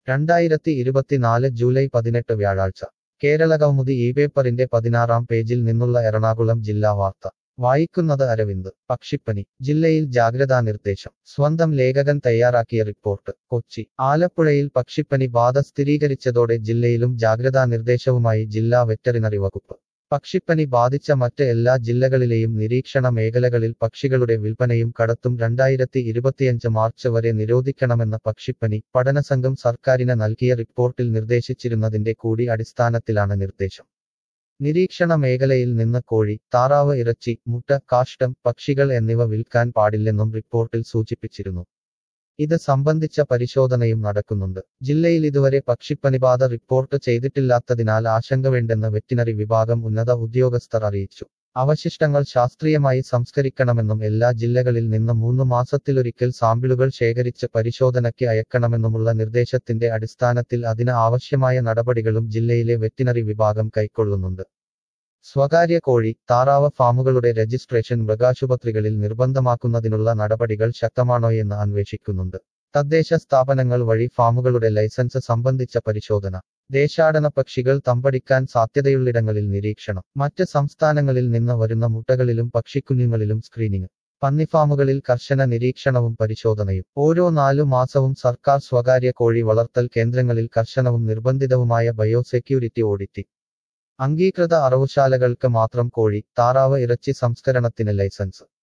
രണ്ടായിരത്തി ഇരുപത്തിനാല് ജൂലൈ പതിനെട്ട് വ്യാഴാഴ്ച കേരള കൗമുദി ഈ പേപ്പറിന്റെ പതിനാറാം പേജിൽ നിന്നുള്ള എറണാകുളം ജില്ലാ വാർത്ത വായിക്കുന്നത് അരവിന്ദ് പക്ഷിപ്പനി ജില്ലയിൽ ജാഗ്രതാ നിർദ്ദേശം സ്വന്തം ലേഖകൻ തയ്യാറാക്കിയ റിപ്പോർട്ട് കൊച്ചി ആലപ്പുഴയിൽ പക്ഷിപ്പനി ബാധ സ്ഥിരീകരിച്ചതോടെ ജില്ലയിലും ജാഗ്രതാ നിർദ്ദേശവുമായി ജില്ലാ വെറ്ററിനറി വകുപ്പ് പക്ഷിപ്പനി ബാധിച്ച മറ്റ് എല്ലാ ജില്ലകളിലെയും നിരീക്ഷണ മേഖലകളിൽ പക്ഷികളുടെ വിൽപ്പനയും കടത്തും രണ്ടായിരത്തി ഇരുപത്തിയഞ്ച് മാർച്ച് വരെ നിരോധിക്കണമെന്ന പക്ഷിപ്പനി പഠനസംഘം സർക്കാരിന് നൽകിയ റിപ്പോർട്ടിൽ നിർദ്ദേശിച്ചിരുന്നതിന്റെ കൂടി അടിസ്ഥാനത്തിലാണ് നിർദ്ദേശം നിരീക്ഷണ മേഖലയിൽ നിന്ന് കോഴി താറാവ് ഇറച്ചി മുട്ട കാഷ്ടം പക്ഷികൾ എന്നിവ വിൽക്കാൻ പാടില്ലെന്നും റിപ്പോർട്ടിൽ സൂചിപ്പിച്ചിരുന്നു ഇത് സംബന്ധിച്ച പരിശോധനയും നടക്കുന്നുണ്ട് ജില്ലയിൽ ഇതുവരെ പക്ഷിപ്പനിബാധ റിപ്പോർട്ട് ചെയ്തിട്ടില്ലാത്തതിനാൽ ആശങ്ക വേണ്ടെന്ന് വെറ്റിനറി വിഭാഗം ഉന്നത ഉദ്യോഗസ്ഥർ അറിയിച്ചു അവശിഷ്ടങ്ങൾ ശാസ്ത്രീയമായി സംസ്കരിക്കണമെന്നും എല്ലാ ജില്ലകളിൽ നിന്ന് മൂന്ന് മാസത്തിലൊരിക്കൽ സാമ്പിളുകൾ ശേഖരിച്ച് പരിശോധനയ്ക്ക് അയക്കണമെന്നുമുള്ള നിർദ്ദേശത്തിന്റെ അടിസ്ഥാനത്തിൽ അതിന് ആവശ്യമായ നടപടികളും ജില്ലയിലെ വെറ്റിനറി വിഭാഗം കൈക്കൊള്ളുന്നുണ്ട് സ്വകാര്യ കോഴി താറാവ് ഫാമുകളുടെ രജിസ്ട്രേഷൻ മൃഗാശുപത്രികളിൽ നിർബന്ധമാക്കുന്നതിനുള്ള നടപടികൾ ശക്തമാണോയെന്ന് അന്വേഷിക്കുന്നുണ്ട് തദ്ദേശ സ്ഥാപനങ്ങൾ വഴി ഫാമുകളുടെ ലൈസൻസ് സംബന്ധിച്ച പരിശോധന ദേശാടന പക്ഷികൾ തമ്പടിക്കാൻ സാധ്യതയുള്ളിടങ്ങളിൽ നിരീക്ഷണം മറ്റ് സംസ്ഥാനങ്ങളിൽ നിന്ന് വരുന്ന മുട്ടകളിലും പക്ഷിക്കുഞ്ഞുങ്ങളിലും സ്ക്രീനിംഗ് പന്നിഫാമുകളിൽ കർശന നിരീക്ഷണവും പരിശോധനയും ഓരോ നാലു മാസവും സർക്കാർ സ്വകാര്യ കോഴി വളർത്തൽ കേന്ദ്രങ്ങളിൽ കർശനവും നിർബന്ധിതവുമായ ബയോസെക്യൂരിറ്റി ഓഡിറ്റിംഗ് അംഗീകൃത അറവുശാലകൾക്ക് മാത്രം കോഴി താറാവ് ഇറച്ചി സംസ്കരണത്തിന് ലൈസൻസ്